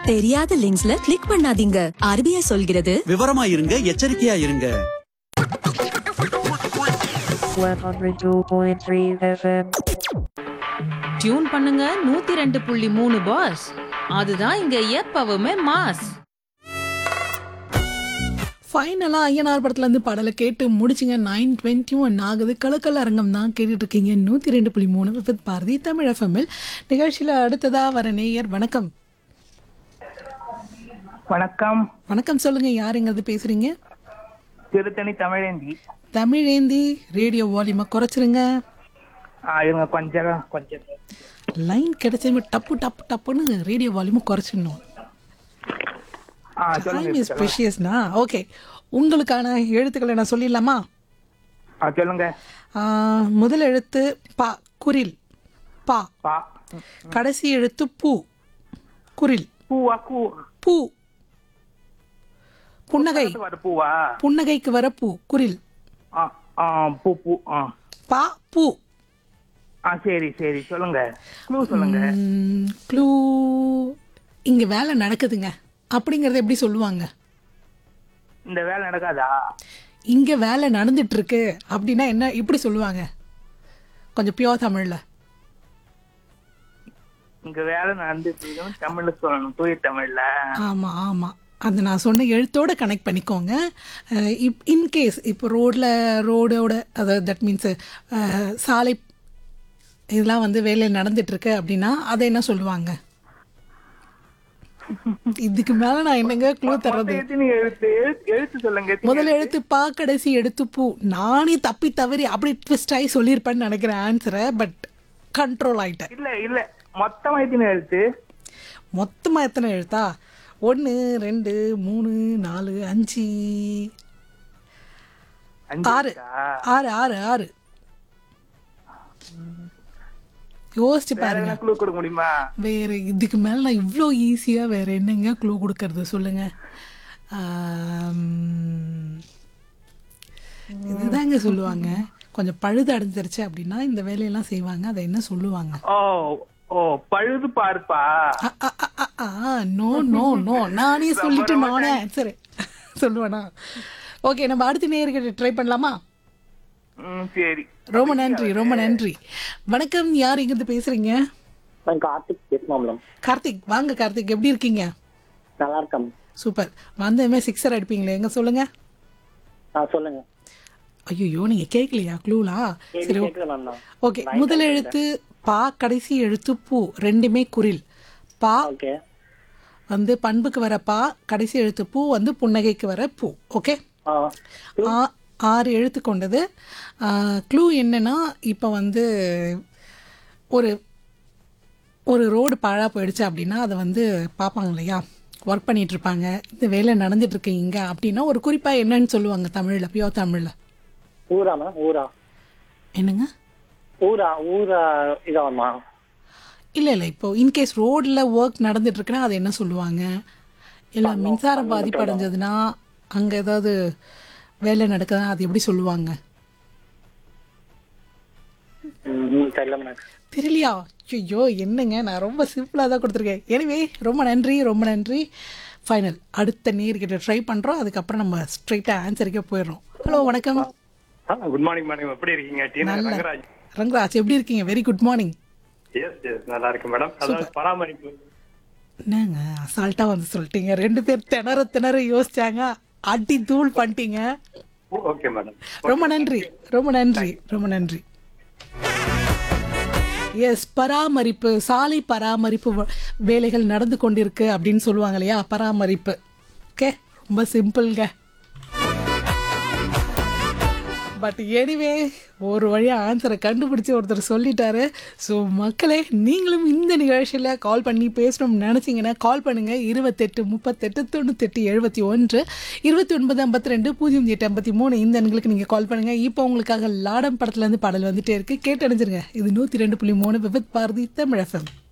தெரியாத லிங்க்ஸ்ல கிளிக் பண்ணாதீங்க ஆர்பிஐ சொல்கிறது விவரமா இருங்க எச்சரிக்கையா இருங்க 102.3 FM. டியூன் பண்ணுங்க நூத்தி ரெண்டு புள்ளி மூணு பாஸ் அதுதான் இங்க எப்பவுமே மாஸ் ஃபைனலாக ஐயனார் படத்துலேருந்து பாடலை கேட்டு முடிச்சிங்க நைன் டுவெண்ட்டி ஒன் ஆகுது கலக்கல் அரங்கம் தான் கேட்டுட்டு இருக்கீங்க நூற்றி ரெண்டு புள்ளி மூணு வித் பாரதி தமிழ் எஃப்எம்எல் நிகழ்ச்சியில் அடுத்ததாக வர நேயர் வணக்கம் வணக்கம் வணக்கம் சொல்லுங்கள் யாருங்கிறது பேசுகிறீங்க திருத்தணி தமிழேந்தி தமிழேந்தி ரேடியோ வால்யூமை குறைச்சிருங்க ஆ, இருங்க கொஞ்சம் கொஞ்சம் லைன் கிடைச்சதுமே டப்பு டப்பு டப்புன்னு ரேடியோ வால்யூமை குறைச்சிடணும் ஆ டைம் சொல்லுங்க இஸ் ப்ரெஷியஸ்னா ஓகே உங்களுக்கான எழுத்துக்களை நான் சொல்லிடலாமா ஆ சொல்லுங்க ஆ, முதல் எழுத்து பா குரில் பா பா கடைசி எழுத்து பூ குரில் பூவா பூ பூ புன்னகை வர பூவா புன்னகைக்கு வர பூ குரில் ஆ ஆ பூ பூ ஆ பா பூ ஆ சரி சரி சொல்லுங்க க்ளூ சொல்லுங்க க்ளூ இங்க வேலை நடக்குதுங்க அப்படிங்கறத எப்படி சொல்லுவாங்க இந்த வேலை நடக்காதா இங்க வேலை நடந்துட்டு இருக்கு அப்படின்னா என்ன இப்படி சொல்லுவாங்க கொஞ்சம் பியோர் தமிழ்ல இங்க வேலை நடந்துட்டு இருக்குன்னு தமிழ்ல சொல்லணும் தூய தமிழ்ல ஆமா ஆமா அது நான் சொன்ன எழுத்தோட கனெக்ட் பண்ணிக்கோங்க அஹ் இப் இன்கேஸ் இப்போ ரோட்ல ரோடோட அதாவது தட் மீன்ஸ் சாலை இதெல்லாம் வந்து வேலை நடந்துட்டு இருக்கு அப்படின்னா அதை என்ன சொல்லுவாங்க இதுக்கு மேல நான் என்னங்க க்ளூ தர்றது எத்தனை எழுத்து எழுத்து எழுத்து சொல்லுங்க எத்தனை முதல் எழுத்து பா கடைசி எடுத்து பூ நானே தப்பி தவறி அப்படி ட்விஸ்ட் ஆகி சொல்லியிருப்பேன்னு நினைக்கிறேன் ஆன்சரை பட் கண்ட்ரோல் ஆயிட்டேன் இல்ல இல்ல மொத்தமா எத்தனை எழுத்து மொத்தமா எத்தனை எழுத்தா ஒன்று ரெண்டு மூணு நாலு அஞ்சு அஞ்சு ஆறு இருக்கா? ஆறு ஆறு ஆறு யோசிச்சு வேற பாருங்க என்ன க்ளூ கொடுக்க முடியுமா வேற இதுக்கு மேல நான் இவ்வளோ ஈஸியா வேற என்னங்க க்ளூ கொடுக்கறது சொல்லுங்க ஆம், இதுதாங்க சொல்லுவாங்க கொஞ்சம் பழுது அடைஞ்சிருச்சு அப்படின்னா இந்த வேலையெல்லாம் செய்வாங்க அதை என்ன சொல்லுவாங்க ஓ ஓ பழுது பார்ப்பா நோ நோ நோ நானே சொல்லிட்டு நானே சரி சொல்லுவேனா ஓகே நம்ம அடுத்த நேர்கிட்ட ட்ரை பண்ணலாமா ம் சரி ரொம்ப நன்றி ரொம்ப நன்றி வணக்கம் யார் இங்கிருந்து பேசுறீங்க நான் கார்த்திக் பேசுமா மேடம் கார்த்திக் வாங்க கார்த்திக் எப்படி இருக்கீங்க நல்லா இருக்கேன் சூப்பர் வந்ததுமே சிக்ஸர் அடிப்பீங்களே எங்க சொல்லுங்க ஆ சொல்லுங்க ஐயோ நீங்க கேட்கலையா க்ளூலா கேள்வி சரி கேட்கல நான் தான் ஓகே முதல் எழுத்து பா கடைசி எழுத்து பூ ரெண்டுமே குரில் பா ஓகே வந்து பண்புக்கு வர பா கடைசி எழுத்து பூ வந்து புன்னகைக்கு வர பூ ஓகே ஆ ஆ- ஆறு எழுத்து கொண்டது க்ளூ என்னன்னா இப்போ வந்து ஒரு ஒரு ரோடு பாழா போயிடுச்சு அப்படின்னா அதை வந்து பார்ப்பாங்க இல்லையா ஒர்க் பண்ணிட்டு இருப்பாங்க இந்த வேலை நடந்துட்டு இருக்கு இங்க அப்படின்னா ஒரு குறிப்பா என்னன்னு சொல்லுவாங்க தமிழ்ல பியோ தமிழ்ல ஊரா மேம் ஊரா என்னங்க ஊரா ஊரா இதாமா இல்ல இல்ல இப்போ இன்கேஸ் ரோட்ல ஒர்க் நடந்துட்டு இருக்குன்னா அது என்ன சொல்லுவாங்க இல்ல மின்சாரம் பாதிப்பு அடைஞ்சதுன்னா அங்க ஏதாவது வேலை நடக்குதுன்னா அது எப்படி சொல்லுவாங்க ம் தெரியல மேம் தெரியலையா ஐயோ என்னங்க நான் ரொம்ப சிம்பிளாக தான் கொடுத்துருக்கேன் எனிவே ரொம்ப நன்றி ரொம்ப நன்றி ஃபைனல் அடுத்த நேர்கிட்ட ட்ரை பண்ணுறோம் அதுக்கப்புறம் நம்ம ஸ்ட்ரைட்டாக ஆன்சருக்கே போயிடுறோம் ஹலோ வணக்கம் குட் மார்னிங் மேடம் எப்படி இருக்கீங்க டீனா நல்ல ரங்கராஜ் ரங்கராஜ் எப்படி இருக்கீங்க very good morning yes yes நல்லா இருக்கு மேடம் அதாவது பராமரிப்பு என்னங்க அசால்ட்டாக வந்து சொல்லிட்டீங்க ரெண்டு பேர் திணற திணற யோசிச்சாங்க அடி தூள் பண்ணிட்டீங்க ஓகே மேடம் ரொம்ப நன்றி ரொம்ப நன்றி ரொம்ப நன்றி எஸ் பராமரிப்பு சாலை பராமரிப்பு வ- வேலைகள் நடந்து கொண்டிருக்கு அப்படின்னு சொல்லுவாங்க இல்லையா பராமரிப்பு ஓகே ரொம்ப சிம்பிள்ங்க பட் எனிவே ஒரு வழியாக ஆன்சரை கண்டுபிடிச்சி ஒருத்தர் சொல்லிட்டாரு ஸோ மக்களே நீங்களும் இந்த நிகழ்ச்சியில் கால் பண்ணி பேசணும்னு நினச்சிங்கன்னா கால் பண்ணுங்கள் இருபத்தெட்டு முப்பத்தெட்டு தொண்ணூத்தெட்டு எழுபத்தி ஒன்று இருபத்தி ஒன்பது ஐம்பத்தி ரெண்டு பூஜ்ஜியம் எட்டு ஐம்பத்தி மூணு இந்த எண்களுக்கு நீங்கள் கால் பண்ணுங்கள் இப்போ உங்களுக்காக லாடம் படத்துலேருந்து பாடல் வந்துட்டே இருக்குது கேட்டு அணிஞ்சிருங்க இது நூற்றி ரெண்டு புள்ளி மூணு விபத் பாரதி தமிழ் எஃப்எம்